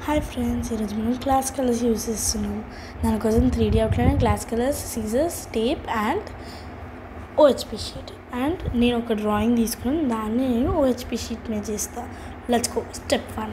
hi friends ఈరోజు మనం class colours use చేస్తున్నాం దానికోసం three D outline class colours scissors tape and OHP sheet and నేను ఒక డ్రాయింగ్ తీసుకుని దాన్ని నేను ఓహెచ్పి షీట్ మీద చేస్తాను లెట్స్ గో స్టెప్ వన్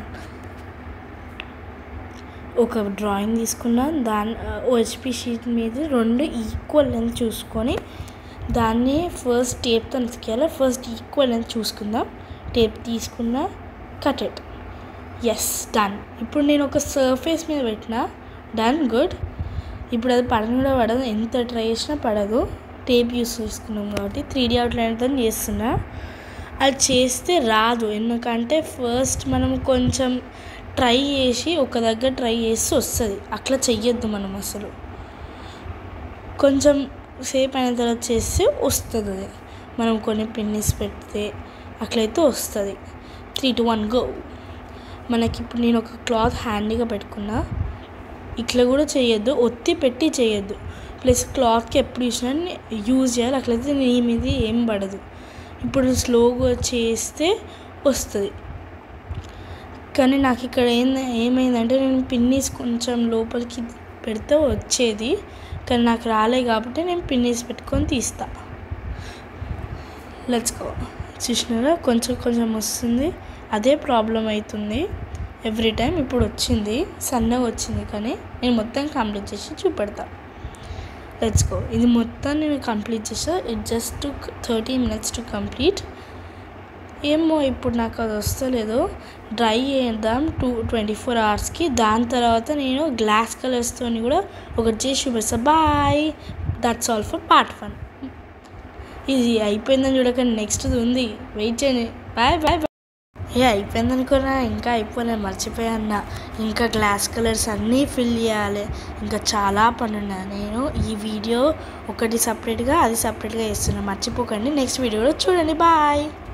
ఒక డ్రాయింగ్ తీసుకున్నాను దాని ఓహెచ్పి షీట్ మీద రెండు ఈక్వల్ లెంత్ చూసుకొని దాన్ని ఫస్ట్ టేప్తో తీయాలి ఫస్ట్ ఈక్వల్ లెంత్ చూసుకుందాం టేప్ తీసుకున్న కట్ ఇట్ ఎస్ డన్ ఇప్పుడు నేను ఒక సర్ఫేస్ మీద పెట్టిన డన్ గుడ్ ఇప్పుడు అది పడని కూడా పడదు ఎంత ట్రై చేసినా పడదు టేప్ యూస్ చేసుకున్నాం కాబట్టి త్రీ డీ అవుట్లైన్తో చేస్తున్నా అది చేస్తే రాదు ఎందుకంటే ఫస్ట్ మనం కొంచెం ట్రై చేసి ఒక దగ్గర ట్రై చేసి వస్తుంది అట్లా చెయ్యొద్దు మనం అసలు కొంచెం సేపు అయిన తర్వాత చేస్తే వస్తుంది అది మనం కొన్ని పిన్నిస్ పెడితే అట్లయితే వస్తుంది త్రీ టు వన్ గో మనకి ఇప్పుడు నేను ఒక క్లాత్ హ్యాండీగా పెట్టుకున్నా ఇట్లా కూడా చేయొద్దు ఒత్తి పెట్టి చేయొద్దు ప్లస్ క్లాత్కి ఎప్పుడు చూసినా యూజ్ చేయాలి అట్లయితే నీ మీద ఏం పడదు ఇప్పుడు స్లోగా చేస్తే వస్తుంది కానీ నాకు ఇక్కడ ఏంది ఏమైందంటే నేను పిన్నీస్ కొంచెం లోపలికి పెడితే వచ్చేది కానీ నాకు రాలే కాబట్టి నేను పిన్నీస్ పెట్టుకొని తీస్తా లెట్స్ గో చూసినారా కొంచెం కొంచెం వస్తుంది అదే ప్రాబ్లం అవుతుంది ఎవ్రీ టైం ఇప్పుడు వచ్చింది సన్నగా వచ్చింది కానీ నేను మొత్తం కంప్లీట్ చేసి చూపెడతా లెట్స్ గో ఇది మొత్తం నేను కంప్లీట్ చేసా it just to thirty minutes to complete ఏమో ఇప్పుడు నాకు అది వస్తలేదు డ్రై చేద్దాం టూ ట్వంటీ ఫోర్ అవర్స్కి దాని తర్వాత నేను గ్లాస్ కలర్స్తో కూడా ఒకటి చేసి చూపిస్తా bye that's all for part one ఇది అయిపోయిందని చూడకండి నెక్స్ట్ ఉంది వెయిట్ చేయండి బాయ్ బాయ్ ఏ అయిపోయింది అనుకున్నా ఇంకా అయిపోయినా మర్చిపోయా అన్న ఇంకా గ్లాస్ కలర్స్ అన్నీ ఫిల్ చేయాలి ఇంకా చాలా పని ఉన్నా నేను ఈ వీడియో ఒకటి సపరేట్గా అది సపరేట్గా చేస్తున్నా మర్చిపోకండి నెక్స్ట్ వీడియోలో చూడండి బాయ్